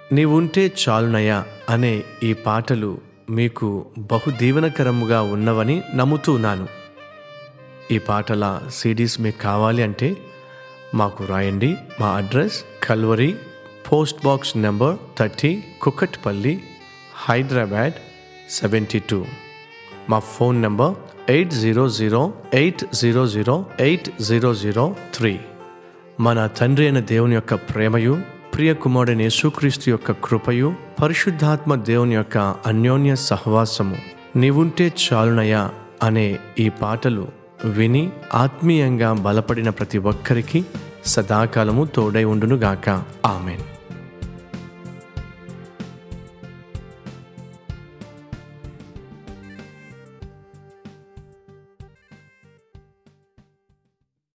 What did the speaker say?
నీవుంటే చాలునయా అనే ఈ పాటలు మీకు బహు దీవెనకరముగా ఉన్నవని నమ్ముతున్నాను ఈ పాటల సిడీస్ మీకు కావాలి అంటే మాకు రాయండి మా address Calvary post box number thirty Kukatpally Hyderabad seventy two మా phone number eight zero zero eight zero zero eight zero zero three మన తండ్రి అయిన దేవుని యొక్క ప్రేమయు ప్రియ కుమారుడైన యేసుక్రీస్తు యొక్క కృపయు పరిశుద్ధాత్మ దేవుని యొక్క అన్యోన్య సహవాసము నీవుంటే చాలునయా అనే ఈ పాటలు విని ఆత్మీయంగా బలపడిన ప్రతి ఒక్కరికి సదాకాలము తోడై ఉండునుగాక ఆమెన్